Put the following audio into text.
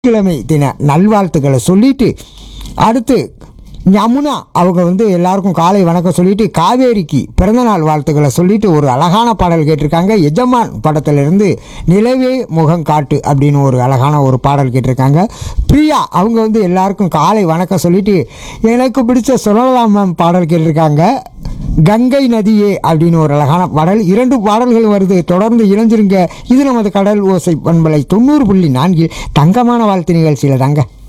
கிழமை தின நல்வாழ்த்துக்களை சொல்லிட்டு அடுத்து யமுனா அவங்க வந்து எல்லாருக்கும் காலை வணக்கம் சொல்லிட்டு காவேரிக்கு பிறந்தநாள் வாழ்த்துக்களை சொல்லிட்டு ஒரு அழகான பாடல் கேட்டிருக்காங்க எஜமான் படத்திலிருந்து நிலவே முகம் காட்டு அப்படின்னு ஒரு அழகான ஒரு பாடல் கேட்டிருக்காங்க பிரியா அவங்க வந்து எல்லாருக்கும் காலை வணக்கம் சொல்லிட்டு எனக்கு பிடிச்ச சொல்லலாம் மேம் பாடல் கேட்டிருக்காங்க கங்கை நதியே அப்படின்னு ஒரு அழகான பாடல் இரண்டு பாடல்கள் வருது தொடர்ந்து இணைஞ்சிருங்க இது நமது கடல் ஓசை பண்பலை தொண்ணூறு புள்ளி நான்கில் தங்கமான வாழ்த்து நிகழ்ச்சியில் தாங்க